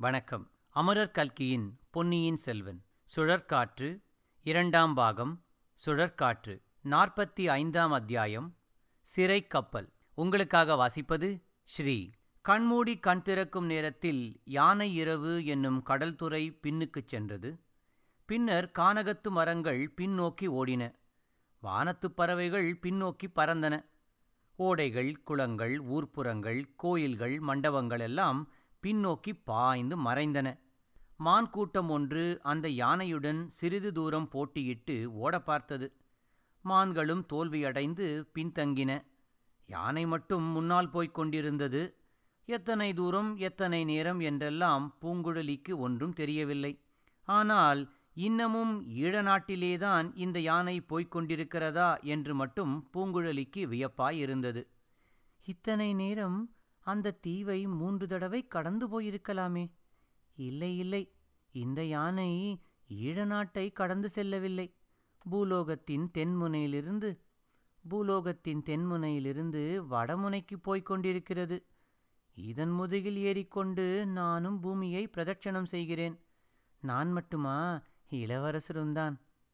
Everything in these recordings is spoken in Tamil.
வணக்கம் அமரர் கல்கியின் பொன்னியின் செல்வன் சுழற்காற்று இரண்டாம் பாகம் சுழற்காற்று நாற்பத்தி ஐந்தாம் அத்தியாயம் சிறை கப்பல் உங்களுக்காக வாசிப்பது ஸ்ரீ கண்மூடி கண் திறக்கும் நேரத்தில் யானை இரவு என்னும் கடல்துறை பின்னுக்குச் சென்றது பின்னர் கானகத்து மரங்கள் பின்னோக்கி ஓடின வானத்துப் பறவைகள் பின்னோக்கி பறந்தன ஓடைகள் குளங்கள் ஊர்ப்புறங்கள் கோயில்கள் மண்டபங்கள் எல்லாம் பின்னோக்கி பாய்ந்து மறைந்தன மான் கூட்டம் ஒன்று அந்த யானையுடன் சிறிது தூரம் போட்டியிட்டு ஓட பார்த்தது மான்களும் தோல்வியடைந்து பின்தங்கின யானை மட்டும் முன்னால் போய்க் கொண்டிருந்தது எத்தனை தூரம் எத்தனை நேரம் என்றெல்லாம் பூங்குழலிக்கு ஒன்றும் தெரியவில்லை ஆனால் இன்னமும் ஈழ நாட்டிலேதான் இந்த யானை போய்க் கொண்டிருக்கிறதா என்று மட்டும் பூங்குழலிக்கு வியப்பாயிருந்தது இத்தனை நேரம் அந்த தீவை மூன்று தடவை கடந்து போயிருக்கலாமே இல்லை இல்லை இந்த யானை ஈழ நாட்டை கடந்து செல்லவில்லை பூலோகத்தின் தென்முனையிலிருந்து பூலோகத்தின் தென்முனையிலிருந்து வடமுனைக்கு போய்க் கொண்டிருக்கிறது இதன் முதுகில் ஏறிக்கொண்டு நானும் பூமியை பிரதட்சணம் செய்கிறேன் நான் மட்டுமா இளவரசரும்தான்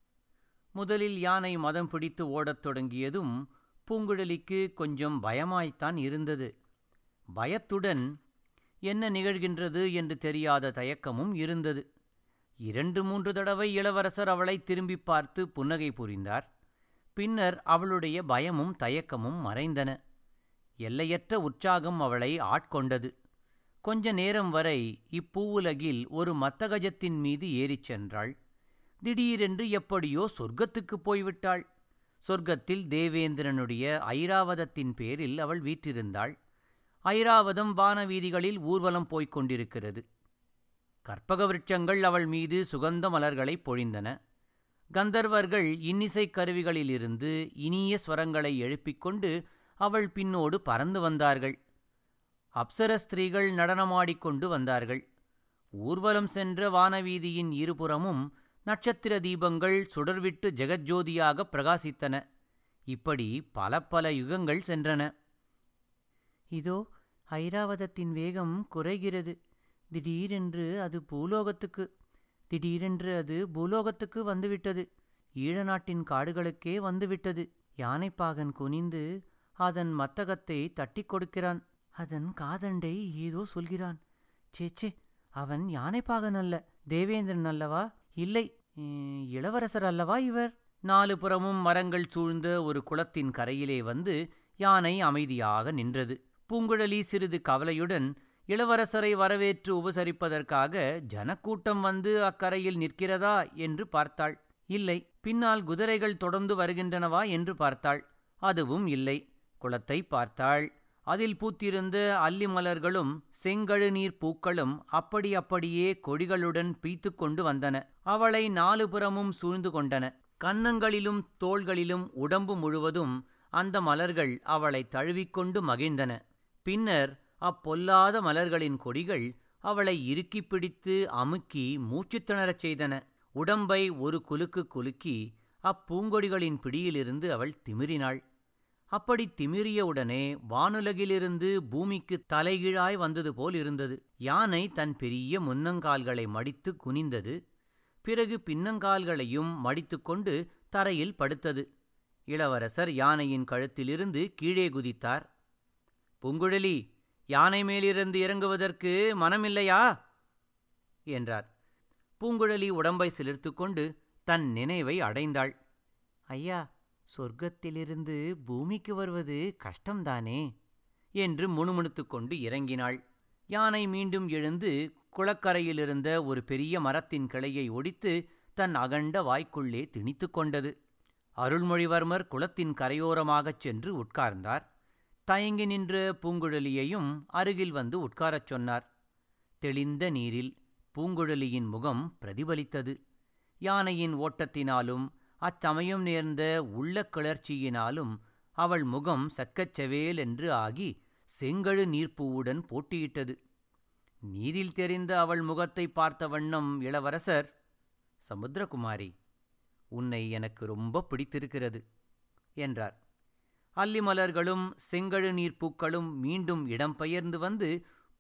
முதலில் யானை மதம் பிடித்து ஓடத் தொடங்கியதும் பூங்குழலிக்கு கொஞ்சம் பயமாய்த்தான் இருந்தது பயத்துடன் என்ன நிகழ்கின்றது என்று தெரியாத தயக்கமும் இருந்தது இரண்டு மூன்று தடவை இளவரசர் அவளை திரும்பி பார்த்து புன்னகை புரிந்தார் பின்னர் அவளுடைய பயமும் தயக்கமும் மறைந்தன எல்லையற்ற உற்சாகம் அவளை ஆட்கொண்டது கொஞ்ச நேரம் வரை இப்பூவுலகில் ஒரு மத்தகஜத்தின் மீது ஏறிச் சென்றாள் திடீரென்று எப்படியோ சொர்க்கத்துக்குப் போய்விட்டாள் சொர்க்கத்தில் தேவேந்திரனுடைய ஐராவதத்தின் பேரில் அவள் வீற்றிருந்தாள் ஐராவதம் வானவீதிகளில் ஊர்வலம் போய்க் கொண்டிருக்கிறது கற்பக விருட்சங்கள் அவள் மீது சுகந்த மலர்களை பொழிந்தன கந்தர்வர்கள் இன்னிசைக் கருவிகளிலிருந்து இனிய ஸ்வரங்களை எழுப்பிக் கொண்டு அவள் பின்னோடு பறந்து வந்தார்கள் அப்சர ஸ்திரீகள் நடனமாடிக்கொண்டு வந்தார்கள் ஊர்வலம் சென்ற வானவீதியின் இருபுறமும் நட்சத்திர தீபங்கள் சுடர்விட்டு ஜெகஜோதியாக பிரகாசித்தன இப்படி பல பல யுகங்கள் சென்றன இதோ ஐராவதத்தின் வேகம் குறைகிறது திடீரென்று அது பூலோகத்துக்கு திடீரென்று அது பூலோகத்துக்கு வந்துவிட்டது ஈழ நாட்டின் காடுகளுக்கே வந்துவிட்டது யானைப்பாகன் குனிந்து அதன் மத்தகத்தை தட்டிக் கொடுக்கிறான் அதன் காதண்டை ஏதோ சொல்கிறான் சேச்சே அவன் யானைப்பாகன் அல்ல தேவேந்திரன் அல்லவா இல்லை இளவரசர் அல்லவா இவர் நாலு புறமும் மரங்கள் சூழ்ந்த ஒரு குளத்தின் கரையிலே வந்து யானை அமைதியாக நின்றது பூங்குழலி சிறிது கவலையுடன் இளவரசரை வரவேற்று உபசரிப்பதற்காக ஜனக்கூட்டம் வந்து அக்கரையில் நிற்கிறதா என்று பார்த்தாள் இல்லை பின்னால் குதிரைகள் தொடர்ந்து வருகின்றனவா என்று பார்த்தாள் அதுவும் இல்லை குளத்தை பார்த்தாள் அதில் பூத்திருந்த அல்லி மலர்களும் செங்கழு நீர் பூக்களும் அப்படி அப்படியே கொடிகளுடன் பீத்து கொண்டு வந்தன அவளை நாலு புறமும் சூழ்ந்து கொண்டன கன்னங்களிலும் தோள்களிலும் உடம்பு முழுவதும் அந்த மலர்கள் அவளை தழுவிக்கொண்டு மகிழ்ந்தன பின்னர் அப்பொல்லாத மலர்களின் கொடிகள் அவளை இறுக்கிப் பிடித்து அமுக்கி மூச்சுத் திணறச் செய்தன உடம்பை ஒரு குலுக்கு குலுக்கி அப்பூங்கொடிகளின் பிடியிலிருந்து அவள் திமிரினாள் அப்படி திமிரியவுடனே வானுலகிலிருந்து பூமிக்கு தலைகீழாய் வந்தது போல் இருந்தது யானை தன் பெரிய முன்னங்கால்களை மடித்து குனிந்தது பிறகு பின்னங்கால்களையும் மடித்துக்கொண்டு தரையில் படுத்தது இளவரசர் யானையின் கழுத்திலிருந்து கீழே குதித்தார் பூங்குழலி யானை மேலிருந்து இறங்குவதற்கு மனமில்லையா என்றார் பூங்குழலி உடம்பை சிலிர்த்து கொண்டு தன் நினைவை அடைந்தாள் ஐயா சொர்க்கத்திலிருந்து பூமிக்கு வருவது கஷ்டம்தானே என்று முணுமுணுத்து கொண்டு இறங்கினாள் யானை மீண்டும் எழுந்து குளக்கரையிலிருந்த ஒரு பெரிய மரத்தின் கிளையை ஒடித்து தன் அகண்ட வாய்க்குள்ளே திணித்து கொண்டது அருள்மொழிவர்மர் குளத்தின் கரையோரமாகச் சென்று உட்கார்ந்தார் தயங்கி நின்ற பூங்குழலியையும் அருகில் வந்து உட்காரச் சொன்னார் தெளிந்த நீரில் பூங்குழலியின் முகம் பிரதிபலித்தது யானையின் ஓட்டத்தினாலும் அச்சமயம் நேர்ந்த உள்ள கிளர்ச்சியினாலும் அவள் முகம் சக்கச்செவேல் என்று ஆகி செங்கழு நீர்ப்பூவுடன் போட்டியிட்டது நீரில் தெரிந்த அவள் முகத்தை பார்த்த வண்ணம் இளவரசர் சமுத்திரகுமாரி உன்னை எனக்கு ரொம்ப பிடித்திருக்கிறது என்றார் அல்லி மலர்களும் செங்கழு நீர் பூக்களும் மீண்டும் இடம்பெயர்ந்து வந்து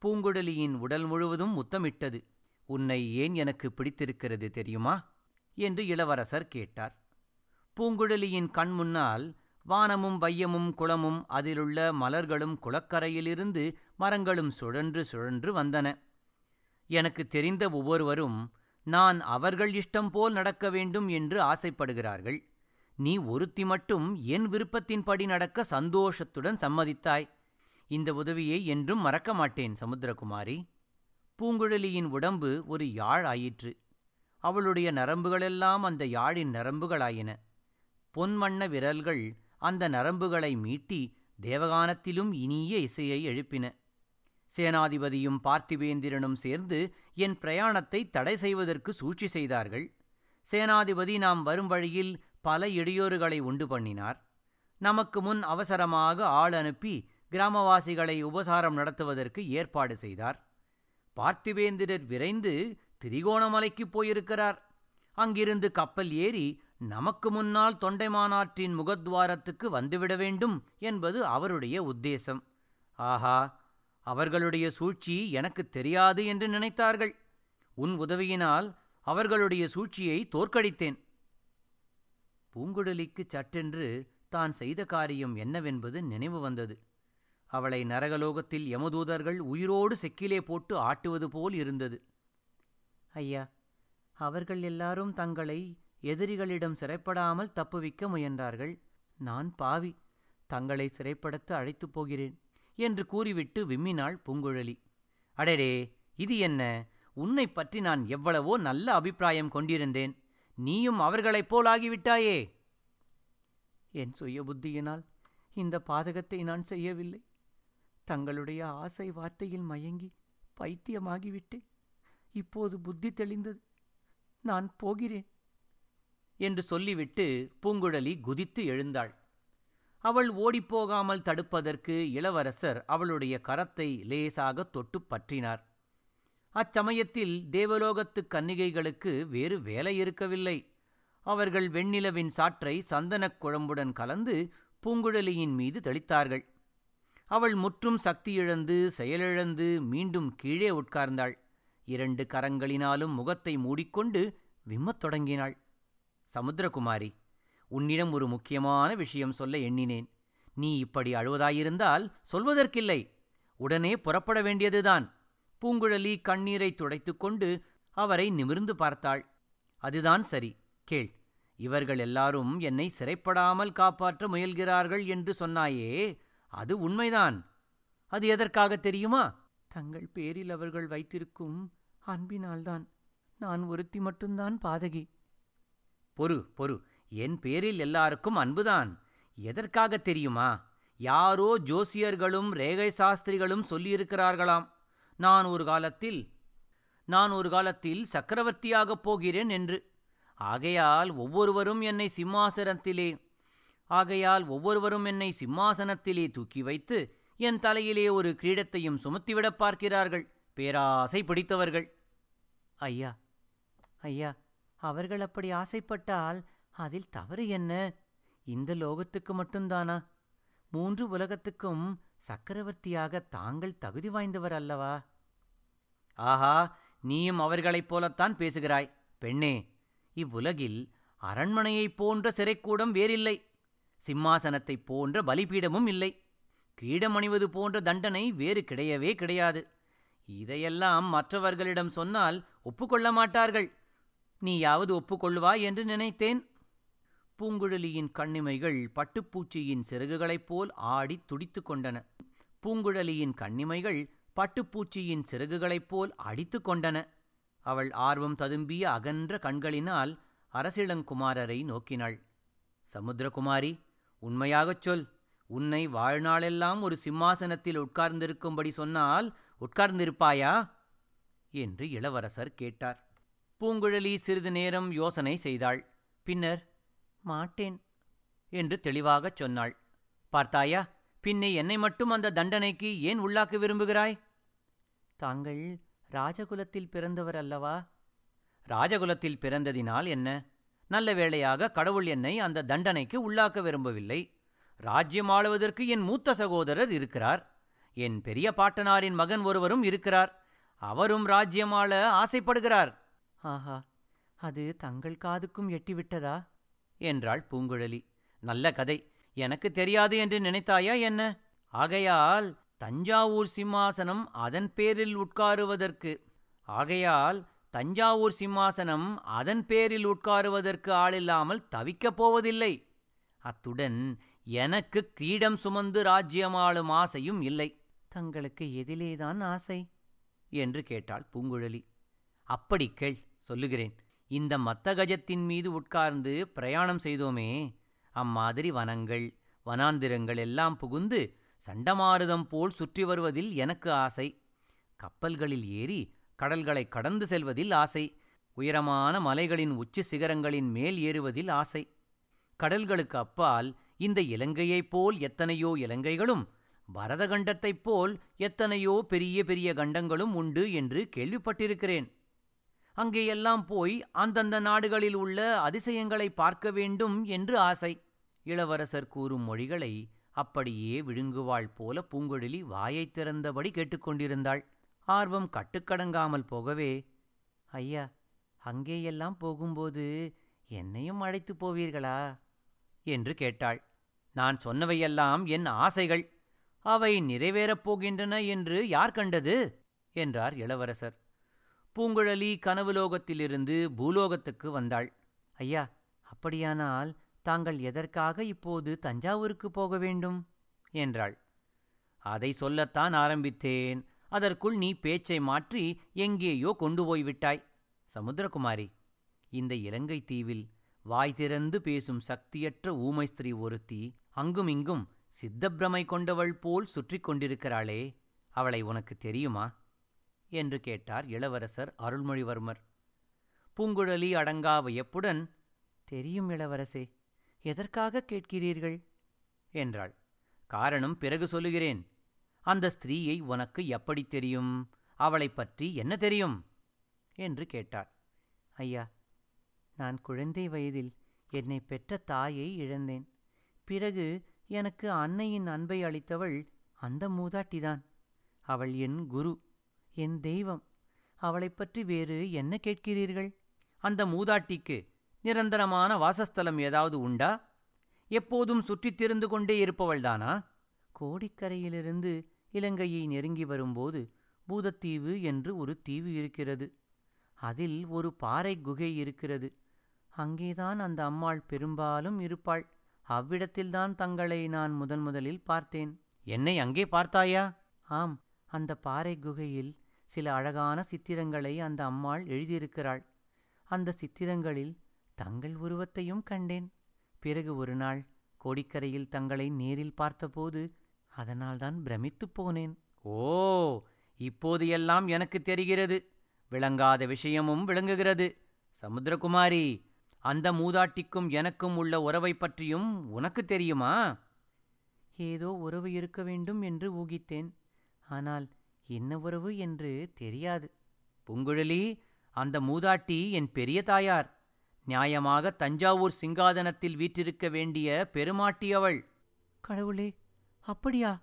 பூங்குழலியின் உடல் முழுவதும் முத்தமிட்டது உன்னை ஏன் எனக்கு பிடித்திருக்கிறது தெரியுமா என்று இளவரசர் கேட்டார் பூங்குழலியின் கண் முன்னால் வானமும் வையமும் குளமும் அதிலுள்ள மலர்களும் குளக்கரையிலிருந்து மரங்களும் சுழன்று சுழன்று வந்தன எனக்கு தெரிந்த ஒவ்வொருவரும் நான் அவர்கள் இஷ்டம் போல் நடக்க வேண்டும் என்று ஆசைப்படுகிறார்கள் நீ ஒருத்தி மட்டும் என் விருப்பத்தின்படி நடக்க சந்தோஷத்துடன் சம்மதித்தாய் இந்த உதவியை என்றும் மறக்க மாட்டேன் சமுத்திரகுமாரி பூங்குழலியின் உடம்பு ஒரு யாழ் ஆயிற்று அவளுடைய நரம்புகளெல்லாம் அந்த யாழின் நரம்புகளாயின பொன்வண்ண விரல்கள் அந்த நரம்புகளை மீட்டி தேவகானத்திலும் இனிய இசையை எழுப்பின சேனாதிபதியும் பார்த்திபேந்திரனும் சேர்ந்து என் பிரயாணத்தை தடை செய்வதற்கு சூழ்ச்சி செய்தார்கள் சேனாதிபதி நாம் வரும் வழியில் பல இடையூறுகளை உண்டு பண்ணினார் நமக்கு முன் அவசரமாக ஆள் அனுப்பி கிராமவாசிகளை உபசாரம் நடத்துவதற்கு ஏற்பாடு செய்தார் பார்த்திபேந்திரர் விரைந்து திரிகோணமலைக்குப் போயிருக்கிறார் அங்கிருந்து கப்பல் ஏறி நமக்கு முன்னால் தொண்டைமானாற்றின் முகத்வாரத்துக்கு வந்துவிட வேண்டும் என்பது அவருடைய உத்தேசம் ஆஹா அவர்களுடைய சூழ்ச்சி எனக்கு தெரியாது என்று நினைத்தார்கள் உன் உதவியினால் அவர்களுடைய சூழ்ச்சியை தோற்கடித்தேன் பூங்குழலிக்கு சட்டென்று தான் செய்த காரியம் என்னவென்பது நினைவு வந்தது அவளை நரகலோகத்தில் யமதூதர்கள் உயிரோடு செக்கிலே போட்டு ஆட்டுவது போல் இருந்தது ஐயா அவர்கள் எல்லாரும் தங்களை எதிரிகளிடம் சிறைப்படாமல் தப்புவிக்க முயன்றார்கள் நான் பாவி தங்களை சிறைப்படுத்த அழைத்துப் போகிறேன் என்று கூறிவிட்டு விம்மினாள் பூங்குழலி அடரே இது என்ன உன்னை பற்றி நான் எவ்வளவோ நல்ல அபிப்பிராயம் கொண்டிருந்தேன் நீயும் அவர்களைப் போலாகிவிட்டாயே என் சுய புத்தியினால் இந்த பாதகத்தை நான் செய்யவில்லை தங்களுடைய ஆசை வார்த்தையில் மயங்கி பைத்தியமாகிவிட்டேன் இப்போது புத்தி தெளிந்தது நான் போகிறேன் என்று சொல்லிவிட்டு பூங்குழலி குதித்து எழுந்தாள் அவள் ஓடிப்போகாமல் தடுப்பதற்கு இளவரசர் அவளுடைய கரத்தை லேசாக தொட்டு பற்றினார் அச்சமயத்தில் தேவலோகத்துக் கன்னிகைகளுக்கு வேறு வேலை இருக்கவில்லை அவர்கள் வெண்ணிலவின் சாற்றை சந்தனக் குழம்புடன் கலந்து பூங்குழலியின் மீது தெளித்தார்கள் அவள் முற்றும் சக்தியிழந்து செயலிழந்து மீண்டும் கீழே உட்கார்ந்தாள் இரண்டு கரங்களினாலும் முகத்தை மூடிக்கொண்டு விம்மத் தொடங்கினாள் சமுத்திரகுமாரி உன்னிடம் ஒரு முக்கியமான விஷயம் சொல்ல எண்ணினேன் நீ இப்படி அழுவதாயிருந்தால் சொல்வதற்கில்லை உடனே புறப்பட வேண்டியதுதான் பூங்குழலி கண்ணீரை துடைத்துக்கொண்டு அவரை நிமிர்ந்து பார்த்தாள் அதுதான் சரி கேள் இவர்கள் எல்லாரும் என்னை சிறைப்படாமல் காப்பாற்ற முயல்கிறார்கள் என்று சொன்னாயே அது உண்மைதான் அது எதற்காக தெரியுமா தங்கள் பேரில் அவர்கள் வைத்திருக்கும் அன்பினால்தான் நான் ஒருத்தி மட்டும்தான் பாதகி பொறு பொறு என் பேரில் எல்லாருக்கும் அன்புதான் எதற்காக தெரியுமா யாரோ ஜோசியர்களும் ரேகை சாஸ்திரிகளும் சொல்லியிருக்கிறார்களாம் நான் ஒரு காலத்தில் நான் ஒரு காலத்தில் சக்கரவர்த்தியாகப் போகிறேன் என்று ஆகையால் ஒவ்வொருவரும் என்னை சிம்மாசனத்திலே ஆகையால் ஒவ்வொருவரும் என்னை சிம்மாசனத்திலே தூக்கி வைத்து என் தலையிலே ஒரு கிரீடத்தையும் சுமத்திவிடப் பார்க்கிறார்கள் பேராசை பிடித்தவர்கள் ஐயா ஐயா அவர்கள் அப்படி ஆசைப்பட்டால் அதில் தவறு என்ன இந்த லோகத்துக்கு மட்டும்தானா மூன்று உலகத்துக்கும் சக்கரவர்த்தியாக தாங்கள் தகுதி வாய்ந்தவர் அல்லவா ஆஹா நீயும் அவர்களைப் போலத்தான் பேசுகிறாய் பெண்ணே இவ்வுலகில் அரண்மனையைப் போன்ற சிறைக்கூடம் வேறில்லை சிம்மாசனத்தைப் போன்ற பலிபீடமும் இல்லை கிரீடம் அணிவது போன்ற தண்டனை வேறு கிடையவே கிடையாது இதையெல்லாம் மற்றவர்களிடம் சொன்னால் ஒப்புக்கொள்ள மாட்டார்கள் நீயாவது ஒப்புக்கொள்ளுவாய் என்று நினைத்தேன் பூங்குழலியின் கண்ணிமைகள் பட்டுப்பூச்சியின் சிறகுகளைப் போல் ஆடி துடித்துக் கொண்டன பூங்குழலியின் கண்ணிமைகள் பட்டுப்பூச்சியின் சிறகுகளைப் போல் அடித்து கொண்டன அவள் ஆர்வம் ததும்பிய அகன்ற கண்களினால் அரசிளங்குமாரரை நோக்கினாள் சமுத்திரகுமாரி உண்மையாகச் சொல் உன்னை வாழ்நாளெல்லாம் ஒரு சிம்மாசனத்தில் உட்கார்ந்திருக்கும்படி சொன்னால் உட்கார்ந்திருப்பாயா என்று இளவரசர் கேட்டார் பூங்குழலி சிறிது நேரம் யோசனை செய்தாள் பின்னர் மாட்டேன் என்று தெளிவாகச் சொன்னாள் பார்த்தாயா பின்னே என்னை மட்டும் அந்த தண்டனைக்கு ஏன் உள்ளாக்க விரும்புகிறாய் தாங்கள் ராஜகுலத்தில் பிறந்தவர் அல்லவா ராஜகுலத்தில் பிறந்ததினால் என்ன நல்ல வேளையாக கடவுள் என்னை அந்த தண்டனைக்கு உள்ளாக்க விரும்பவில்லை ராஜ்யம் ஆளுவதற்கு என் மூத்த சகோதரர் இருக்கிறார் என் பெரிய பாட்டனாரின் மகன் ஒருவரும் இருக்கிறார் அவரும் ராஜ்யமாள ஆசைப்படுகிறார் ஆஹா அது தங்கள் காதுக்கும் எட்டிவிட்டதா என்றாள் பூங்குழலி நல்ல கதை எனக்கு தெரியாது என்று நினைத்தாயா என்ன ஆகையால் தஞ்சாவூர் சிம்மாசனம் அதன் பேரில் உட்காருவதற்கு ஆகையால் தஞ்சாவூர் சிம்மாசனம் அதன் பேரில் உட்காருவதற்கு ஆளில்லாமல் தவிக்கப் போவதில்லை அத்துடன் எனக்கு கிரீடம் சுமந்து ராஜ்யமாளும் ஆசையும் இல்லை தங்களுக்கு எதிலேதான் ஆசை என்று கேட்டாள் பூங்குழலி அப்படி கேள் சொல்லுகிறேன் இந்த மத்தகஜத்தின் மீது உட்கார்ந்து பிரயாணம் செய்தோமே அம்மாதிரி வனங்கள் வனாந்திரங்கள் எல்லாம் புகுந்து சண்டமாருதம் போல் சுற்றி வருவதில் எனக்கு ஆசை கப்பல்களில் ஏறி கடல்களை கடந்து செல்வதில் ஆசை உயரமான மலைகளின் உச்சி சிகரங்களின் மேல் ஏறுவதில் ஆசை கடல்களுக்கு அப்பால் இந்த இலங்கையைப் போல் எத்தனையோ இலங்கைகளும் பரதகண்டத்தைப் போல் எத்தனையோ பெரிய பெரிய கண்டங்களும் உண்டு என்று கேள்விப்பட்டிருக்கிறேன் அங்கேயெல்லாம் போய் அந்தந்த நாடுகளில் உள்ள அதிசயங்களை பார்க்க வேண்டும் என்று ஆசை இளவரசர் கூறும் மொழிகளை அப்படியே விழுங்குவாள் போல பூங்குழலி வாயைத் திறந்தபடி கேட்டுக்கொண்டிருந்தாள் ஆர்வம் கட்டுக்கடங்காமல் போகவே ஐயா அங்கேயெல்லாம் போகும்போது என்னையும் அழைத்து போவீர்களா என்று கேட்டாள் நான் சொன்னவையெல்லாம் என் ஆசைகள் அவை நிறைவேறப் போகின்றன என்று யார் கண்டது என்றார் இளவரசர் பூங்குழலி கனவுலோகத்திலிருந்து பூலோகத்துக்கு வந்தாள் ஐயா அப்படியானால் தாங்கள் எதற்காக இப்போது தஞ்சாவூருக்கு போக வேண்டும் என்றாள் அதை சொல்லத்தான் ஆரம்பித்தேன் அதற்குள் நீ பேச்சை மாற்றி எங்கேயோ கொண்டு போய் விட்டாய் சமுத்திரகுமாரி இந்த இலங்கை தீவில் வாய் திறந்து பேசும் சக்தியற்ற ஊமை ஸ்திரீ ஒருத்தி அங்குமிங்கும் சித்தப்பிரமை கொண்டவள் போல் சுற்றி கொண்டிருக்கிறாளே அவளை உனக்கு தெரியுமா என்று கேட்டார் இளவரசர் அருள்மொழிவர்மர் பூங்குழலி அடங்கா வியப்புடன் தெரியும் இளவரசே எதற்காக கேட்கிறீர்கள் என்றாள் காரணம் பிறகு சொல்லுகிறேன் அந்த ஸ்திரீயை உனக்கு எப்படி தெரியும் அவளைப் பற்றி என்ன தெரியும் என்று கேட்டார் ஐயா நான் குழந்தை வயதில் என்னை பெற்ற தாயை இழந்தேன் பிறகு எனக்கு அன்னையின் அன்பை அளித்தவள் அந்த மூதாட்டிதான் அவள் என் குரு என் தெய்வம் அவளைப் பற்றி வேறு என்ன கேட்கிறீர்கள் அந்த மூதாட்டிக்கு நிரந்தரமான வாசஸ்தலம் ஏதாவது உண்டா எப்போதும் சுற்றித் திரிந்து கொண்டே இருப்பவள்தானா கோடிக்கரையிலிருந்து இலங்கையை நெருங்கி வரும்போது பூதத்தீவு என்று ஒரு தீவு இருக்கிறது அதில் ஒரு பாறை குகை இருக்கிறது அங்கேதான் அந்த அம்மாள் பெரும்பாலும் இருப்பாள் அவ்விடத்தில்தான் தங்களை நான் முதன் முதலில் பார்த்தேன் என்னை அங்கே பார்த்தாயா ஆம் அந்த பாறை குகையில் சில அழகான சித்திரங்களை அந்த அம்மாள் எழுதியிருக்கிறாள் அந்த சித்திரங்களில் தங்கள் உருவத்தையும் கண்டேன் பிறகு ஒரு நாள் கோடிக்கரையில் தங்களை நேரில் பார்த்தபோது அதனால்தான் பிரமித்துப் போனேன் ஓ இப்போது எல்லாம் எனக்கு தெரிகிறது விளங்காத விஷயமும் விளங்குகிறது சமுத்திரகுமாரி அந்த மூதாட்டிக்கும் எனக்கும் உள்ள உறவை பற்றியும் உனக்கு தெரியுமா ஏதோ உறவு இருக்க வேண்டும் என்று ஊகித்தேன் ஆனால் என்ன உறவு என்று தெரியாது பூங்குழலி அந்த மூதாட்டி என் பெரிய தாயார் நியாயமாக தஞ்சாவூர் சிங்காதனத்தில் வீற்றிருக்க வேண்டிய பெருமாட்டி அவள் கடவுளே அப்படியா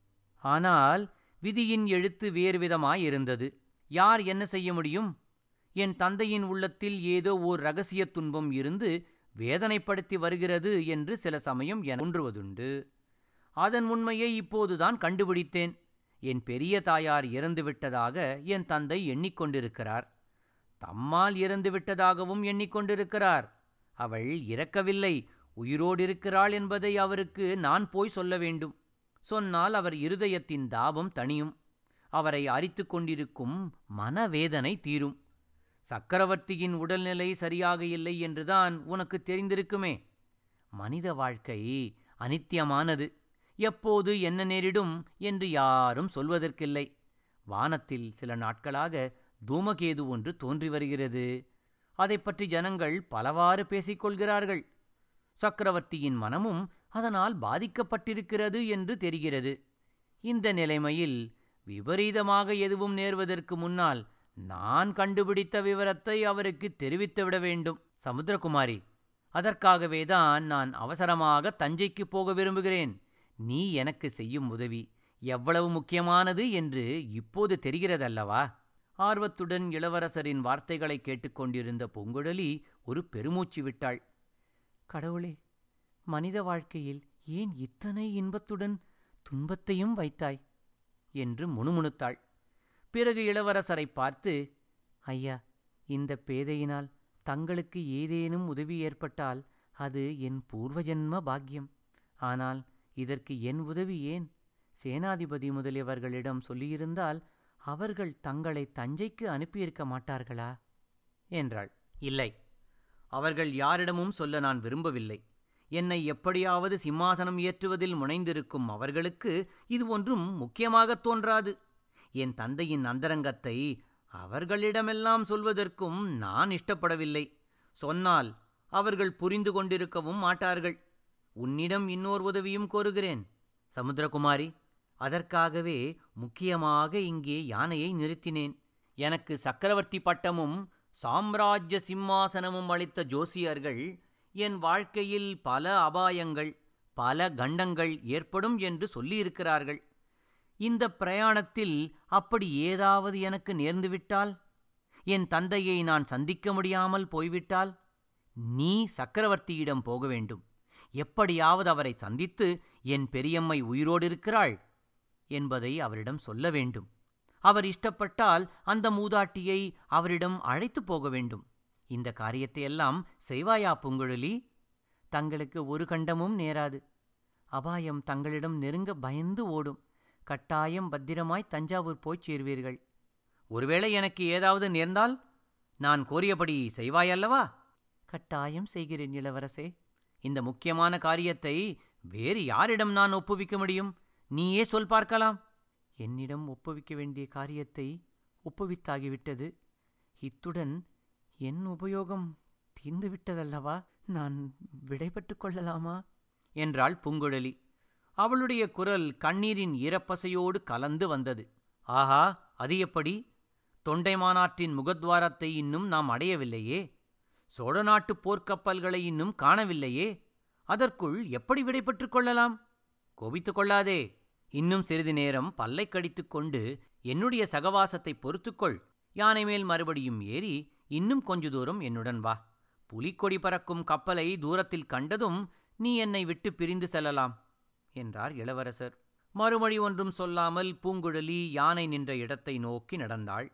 ஆனால் விதியின் எழுத்து வேறு விதமாயிருந்தது யார் என்ன செய்ய முடியும் என் தந்தையின் உள்ளத்தில் ஏதோ ஓர் ரகசிய துன்பம் இருந்து வேதனைப்படுத்தி வருகிறது என்று சில சமயம் என ஒன்றுவதுண்டு அதன் உண்மையை இப்போதுதான் கண்டுபிடித்தேன் என் பெரிய தாயார் இறந்துவிட்டதாக என் தந்தை எண்ணிக்கொண்டிருக்கிறார் தம்மால் இறந்துவிட்டதாகவும் எண்ணிக்கொண்டிருக்கிறார் அவள் இறக்கவில்லை உயிரோடிருக்கிறாள் என்பதை அவருக்கு நான் போய் சொல்ல வேண்டும் சொன்னால் அவர் இருதயத்தின் தாபம் தணியும் அவரை அரித்து கொண்டிருக்கும் மனவேதனை தீரும் சக்கரவர்த்தியின் உடல்நிலை சரியாக இல்லை என்றுதான் உனக்கு தெரிந்திருக்குமே மனித வாழ்க்கை அனித்தியமானது எப்போது என்ன நேரிடும் என்று யாரும் சொல்வதற்கில்லை வானத்தில் சில நாட்களாக தூமகேது ஒன்று தோன்றி வருகிறது அதைப் பற்றி ஜனங்கள் பலவாறு பேசிக்கொள்கிறார்கள் சக்கரவர்த்தியின் மனமும் அதனால் பாதிக்கப்பட்டிருக்கிறது என்று தெரிகிறது இந்த நிலைமையில் விபரீதமாக எதுவும் நேர்வதற்கு முன்னால் நான் கண்டுபிடித்த விவரத்தை அவருக்கு தெரிவித்துவிட வேண்டும் சமுத்திரகுமாரி அதற்காகவேதான் நான் அவசரமாக தஞ்சைக்கு போக விரும்புகிறேன் நீ எனக்கு செய்யும் உதவி எவ்வளவு முக்கியமானது என்று இப்போது தெரிகிறதல்லவா ஆர்வத்துடன் இளவரசரின் வார்த்தைகளை கேட்டுக்கொண்டிருந்த பூங்குழலி ஒரு பெருமூச்சு விட்டாள் கடவுளே மனித வாழ்க்கையில் ஏன் இத்தனை இன்பத்துடன் துன்பத்தையும் வைத்தாய் என்று முணுமுணுத்தாள் பிறகு இளவரசரை பார்த்து ஐயா இந்த பேதையினால் தங்களுக்கு ஏதேனும் உதவி ஏற்பட்டால் அது என் பூர்வஜன்ம பாக்கியம் ஆனால் இதற்கு என் உதவி ஏன் சேனாதிபதி முதலியவர்களிடம் சொல்லியிருந்தால் அவர்கள் தங்களை தஞ்சைக்கு அனுப்பியிருக்க மாட்டார்களா என்றாள் இல்லை அவர்கள் யாரிடமும் சொல்ல நான் விரும்பவில்லை என்னை எப்படியாவது சிம்மாசனம் ஏற்றுவதில் முனைந்திருக்கும் அவர்களுக்கு இது ஒன்றும் முக்கியமாகத் தோன்றாது என் தந்தையின் அந்தரங்கத்தை அவர்களிடமெல்லாம் சொல்வதற்கும் நான் இஷ்டப்படவில்லை சொன்னால் அவர்கள் புரிந்து கொண்டிருக்கவும் மாட்டார்கள் உன்னிடம் இன்னோர் உதவியும் கோருகிறேன் சமுத்திரகுமாரி அதற்காகவே முக்கியமாக இங்கே யானையை நிறுத்தினேன் எனக்கு சக்கரவர்த்தி பட்டமும் சாம்ராஜ்ய சிம்மாசனமும் அளித்த ஜோசியர்கள் என் வாழ்க்கையில் பல அபாயங்கள் பல கண்டங்கள் ஏற்படும் என்று சொல்லியிருக்கிறார்கள் இந்த பிரயாணத்தில் அப்படி ஏதாவது எனக்கு நேர்ந்துவிட்டால் என் தந்தையை நான் சந்திக்க முடியாமல் போய்விட்டால் நீ சக்கரவர்த்தியிடம் போக வேண்டும் எப்படியாவது அவரை சந்தித்து என் பெரியம்மை உயிரோடு இருக்கிறாள் என்பதை அவரிடம் சொல்ல வேண்டும் அவர் இஷ்டப்பட்டால் அந்த மூதாட்டியை அவரிடம் அழைத்துப் போக வேண்டும் இந்த காரியத்தையெல்லாம் செய்வாயா பூங்குழலி தங்களுக்கு ஒரு கண்டமும் நேராது அபாயம் தங்களிடம் நெருங்க பயந்து ஓடும் கட்டாயம் பத்திரமாய் தஞ்சாவூர் போய்ச் சேர்வீர்கள் ஒருவேளை எனக்கு ஏதாவது நேர்ந்தால் நான் கோரியபடி செய்வாயல்லவா கட்டாயம் செய்கிறேன் இளவரசே இந்த முக்கியமான காரியத்தை வேறு யாரிடம் நான் ஒப்புவிக்க முடியும் நீயே சொல் பார்க்கலாம் என்னிடம் ஒப்புவிக்க வேண்டிய காரியத்தை ஒப்புவித்தாகிவிட்டது இத்துடன் என் உபயோகம் தீர்ந்துவிட்டதல்லவா நான் விடைபெற்றுக் கொள்ளலாமா என்றாள் பூங்குழலி அவளுடைய குரல் கண்ணீரின் ஈரப்பசையோடு கலந்து வந்தது ஆஹா அது எப்படி தொண்டை மாநாட்டின் முகத்வாரத்தை இன்னும் நாம் அடையவில்லையே சோழ நாட்டுப் போர்க்கப்பல்களை இன்னும் காணவில்லையே அதற்குள் எப்படி விடைபெற்றுக் கொள்ளலாம் கோபித்துக் கொள்ளாதே இன்னும் சிறிது நேரம் பல்லை கடித்துக் கொண்டு என்னுடைய சகவாசத்தை பொறுத்துக்கொள் யானை மேல் மறுபடியும் ஏறி இன்னும் கொஞ்ச தூரம் என்னுடன் வா புலிக்கொடி பறக்கும் கப்பலை தூரத்தில் கண்டதும் நீ என்னை விட்டு பிரிந்து செல்லலாம் என்றார் இளவரசர் மறுமொழி ஒன்றும் சொல்லாமல் பூங்குழலி யானை நின்ற இடத்தை நோக்கி நடந்தாள்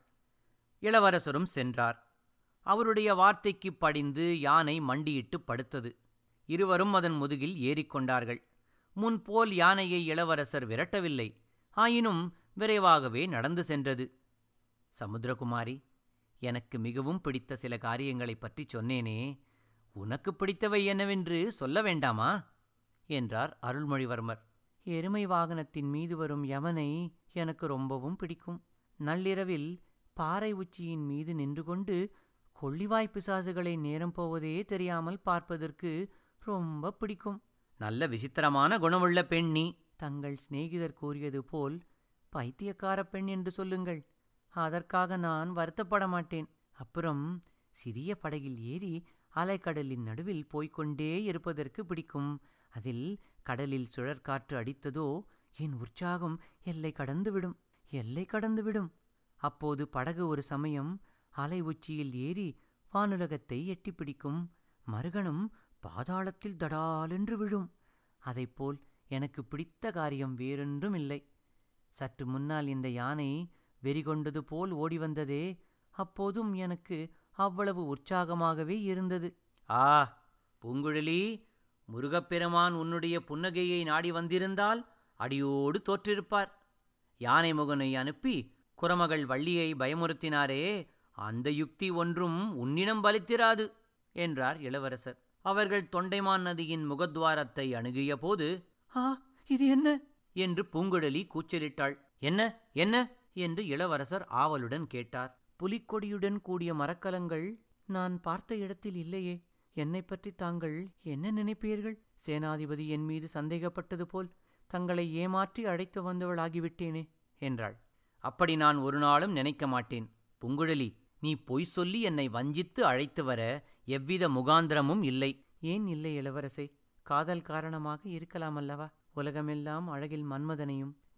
இளவரசரும் சென்றார் அவருடைய வார்த்தைக்குப் படிந்து யானை மண்டியிட்டு படுத்தது இருவரும் அதன் முதுகில் ஏறிக்கொண்டார்கள் முன்போல் யானையை இளவரசர் விரட்டவில்லை ஆயினும் விரைவாகவே நடந்து சென்றது சமுத்திரகுமாரி எனக்கு மிகவும் பிடித்த சில காரியங்களைப் பற்றி சொன்னேனே உனக்கு பிடித்தவை என்னவென்று சொல்ல வேண்டாமா என்றார் அருள்மொழிவர்மர் எருமை வாகனத்தின் மீது வரும் யமனை எனக்கு ரொம்பவும் பிடிக்கும் நள்ளிரவில் பாறை உச்சியின் மீது நின்று கொண்டு கொள்ளிவாய் பிசாசுகளை நேரம் போவதே தெரியாமல் பார்ப்பதற்கு ரொம்ப பிடிக்கும் நல்ல விசித்திரமான குணமுள்ள பெண் நீ தங்கள் சிநேகிதர் கூறியது போல் பைத்தியக்கார பெண் என்று சொல்லுங்கள் அதற்காக நான் வருத்தப்பட மாட்டேன் அப்புறம் சிறிய படகில் ஏறி அலைக்கடலின் நடுவில் போய்க்கொண்டே இருப்பதற்கு பிடிக்கும் அதில் கடலில் சுழற்காற்று அடித்ததோ என் உற்சாகம் எல்லை கடந்துவிடும் எல்லை கடந்துவிடும் அப்போது படகு ஒரு சமயம் அலை உச்சியில் ஏறி வானுலகத்தை எட்டிப் பிடிக்கும் மறுகணம் பாதாளத்தில் தடாலென்று விழும் அதைப்போல் எனக்கு பிடித்த காரியம் வேறொன்றும் இல்லை சற்று முன்னால் இந்த யானை வெறிகொண்டது போல் ஓடி வந்ததே அப்போதும் எனக்கு அவ்வளவு உற்சாகமாகவே இருந்தது ஆ பூங்குழலி முருகப்பெருமான் உன்னுடைய புன்னகையை நாடி வந்திருந்தால் அடியோடு தோற்றிருப்பார் யானை முகனை அனுப்பி குரமகள் வள்ளியை பயமுறுத்தினாரே அந்த யுக்தி ஒன்றும் உன்னிடம் பலித்திராது என்றார் இளவரசர் அவர்கள் தொண்டைமான் நதியின் முகத்வாரத்தை அணுகிய போது ஆ இது என்ன என்று பூங்குழலி கூச்சலிட்டாள் என்ன என்ன என்று இளவரசர் ஆவலுடன் கேட்டார் புலிக்கொடியுடன் கூடிய மரக்கலங்கள் நான் பார்த்த இடத்தில் இல்லையே என்னை பற்றி தாங்கள் என்ன நினைப்பீர்கள் சேனாதிபதி என் மீது சந்தேகப்பட்டது போல் தங்களை ஏமாற்றி அழைத்து வந்தவளாகிவிட்டேனே என்றாள் அப்படி நான் ஒரு நாளும் நினைக்க மாட்டேன் பூங்குழலி நீ பொய் சொல்லி என்னை வஞ்சித்து அழைத்து வர எவ்வித முகாந்திரமும் இல்லை ஏன் இல்லை இளவரசே காதல் காரணமாக இருக்கலாம் அல்லவா உலகமெல்லாம் அழகில் மன்மதனையும்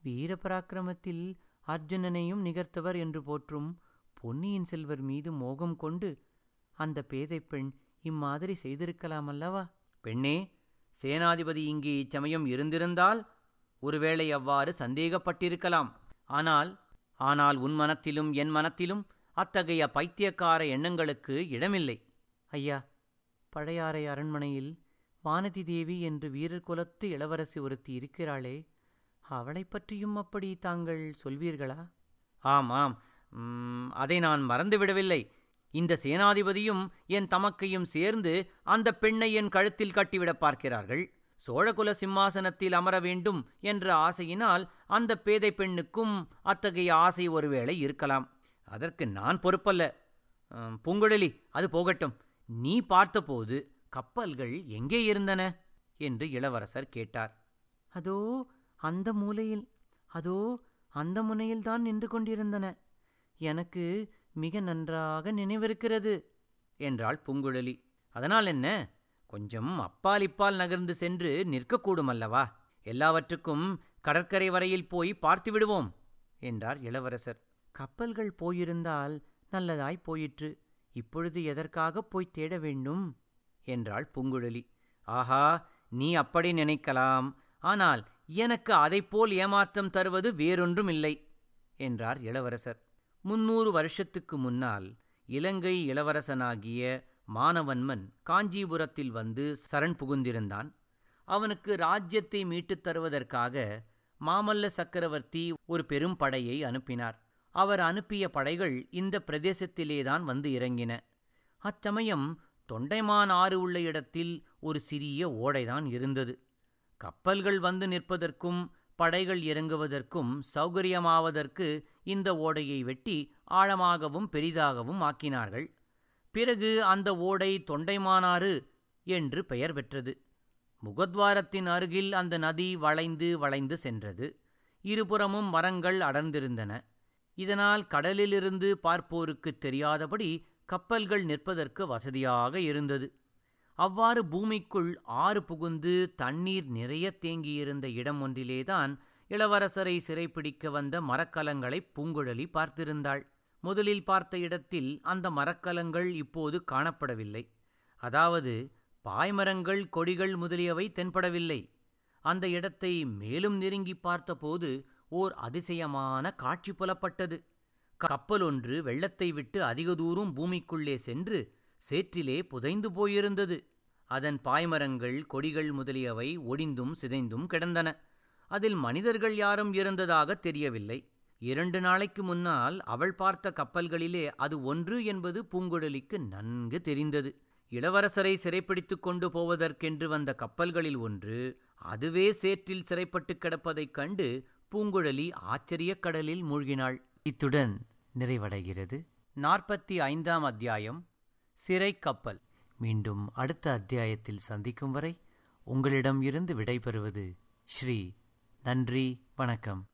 வீரபராக்கிரமத்தில் அர்ஜுனனையும் நிகர்த்தவர் என்று போற்றும் பொன்னியின் செல்வர் மீது மோகம் கொண்டு அந்த பேதைப் பெண் இம்மாதிரி செய்திருக்கலாம் அல்லவா பெண்ணே சேனாதிபதி இங்கே இச்சமயம் இருந்திருந்தால் ஒருவேளை அவ்வாறு சந்தேகப்பட்டிருக்கலாம் ஆனால் ஆனால் உன் மனத்திலும் என் மனத்திலும் அத்தகைய பைத்தியக்கார எண்ணங்களுக்கு இடமில்லை ஐயா பழையாறை அரண்மனையில் வானதி தேவி என்று வீரர் குலத்து இளவரசி ஒருத்தி இருக்கிறாளே அவளைப் பற்றியும் அப்படி தாங்கள் சொல்வீர்களா ஆம் ஆம் ம், அதை நான் மறந்துவிடவில்லை இந்த சேனாதிபதியும் என் தமக்கையும் சேர்ந்து அந்த பெண்ணை என் கழுத்தில் கட்டிவிடப் பார்க்கிறார்கள் சோழகுல சிம்மாசனத்தில் அமர வேண்டும் என்ற ஆசையினால் அந்த பேதை பெண்ணுக்கும் அத்தகைய ஆசை ஒருவேளை இருக்கலாம் அதற்கு நான் பொறுப்பல்ல ஆம், பூங்குழலி அது போகட்டும் நீ பார்த்தபோது கப்பல்கள் எங்கே இருந்தன என்று இளவரசர் கேட்டார் அதோ அந்த மூலையில் அதோ அந்த முனையில்தான் நின்று கொண்டிருந்தன எனக்கு மிக நன்றாக நினைவிருக்கிறது என்றாள் பூங்குழலி அதனால் என்ன கொஞ்சம் அப்பால் இப்பால் நகர்ந்து சென்று நிற்கக்கூடும் அல்லவா எல்லாவற்றுக்கும் கடற்கரை வரையில் போய் பார்த்து விடுவோம் என்றார் இளவரசர் கப்பல்கள் போயிருந்தால் நல்லதாய் போயிற்று இப்பொழுது எதற்காக போய் தேட வேண்டும் என்றாள் பூங்குழலி ஆஹா நீ அப்படி நினைக்கலாம் ஆனால் எனக்கு அதைப்போல் ஏமாற்றம் தருவது வேறொன்றும் இல்லை என்றார் இளவரசர் முன்னூறு வருஷத்துக்கு முன்னால் இலங்கை இளவரசனாகிய மானவன்மன் காஞ்சிபுரத்தில் வந்து சரண் புகுந்திருந்தான் அவனுக்கு ராஜ்யத்தை மீட்டுத் தருவதற்காக மாமல்ல சக்கரவர்த்தி ஒரு பெரும் படையை அனுப்பினார் அவர் அனுப்பிய படைகள் இந்த பிரதேசத்திலேதான் வந்து இறங்கின அச்சமயம் தொண்டைமான் ஆறு உள்ள இடத்தில் ஒரு சிறிய ஓடைதான் இருந்தது கப்பல்கள் வந்து நிற்பதற்கும் படைகள் இறங்குவதற்கும் சௌகரியமாவதற்கு இந்த ஓடையை வெட்டி ஆழமாகவும் பெரிதாகவும் ஆக்கினார்கள் பிறகு அந்த ஓடை தொண்டைமானாறு என்று பெயர் பெற்றது முகத்வாரத்தின் அருகில் அந்த நதி வளைந்து வளைந்து சென்றது இருபுறமும் மரங்கள் அடர்ந்திருந்தன இதனால் கடலிலிருந்து பார்ப்போருக்குத் தெரியாதபடி கப்பல்கள் நிற்பதற்கு வசதியாக இருந்தது அவ்வாறு பூமிக்குள் ஆறு புகுந்து தண்ணீர் நிறைய தேங்கியிருந்த இடம் ஒன்றிலேதான் இளவரசரை சிறைப்பிடிக்க வந்த மரக்கலங்களை பூங்குழலி பார்த்திருந்தாள் முதலில் பார்த்த இடத்தில் அந்த மரக்கலங்கள் இப்போது காணப்படவில்லை அதாவது பாய்மரங்கள் கொடிகள் முதலியவை தென்படவில்லை அந்த இடத்தை மேலும் நெருங்கி பார்த்தபோது ஓர் அதிசயமான காட்சி புலப்பட்டது கப்பல் ஒன்று வெள்ளத்தை விட்டு அதிக தூரம் பூமிக்குள்ளே சென்று சேற்றிலே புதைந்து போயிருந்தது அதன் பாய்மரங்கள் கொடிகள் முதலியவை ஒடிந்தும் சிதைந்தும் கிடந்தன அதில் மனிதர்கள் யாரும் இருந்ததாக தெரியவில்லை இரண்டு நாளைக்கு முன்னால் அவள் பார்த்த கப்பல்களிலே அது ஒன்று என்பது பூங்குழலிக்கு நன்கு தெரிந்தது இளவரசரை சிறைப்பிடித்துக் கொண்டு போவதற்கென்று வந்த கப்பல்களில் ஒன்று அதுவே சேற்றில் சிறைப்பட்டு கிடப்பதைக் கண்டு பூங்குழலி ஆச்சரியக் கடலில் மூழ்கினாள் இத்துடன் நிறைவடைகிறது நாற்பத்தி ஐந்தாம் அத்தியாயம் சிறை கப்பல் மீண்டும் அடுத்த அத்தியாயத்தில் சந்திக்கும் வரை உங்களிடம் இருந்து விடைபெறுவது ஸ்ரீ நன்றி வணக்கம்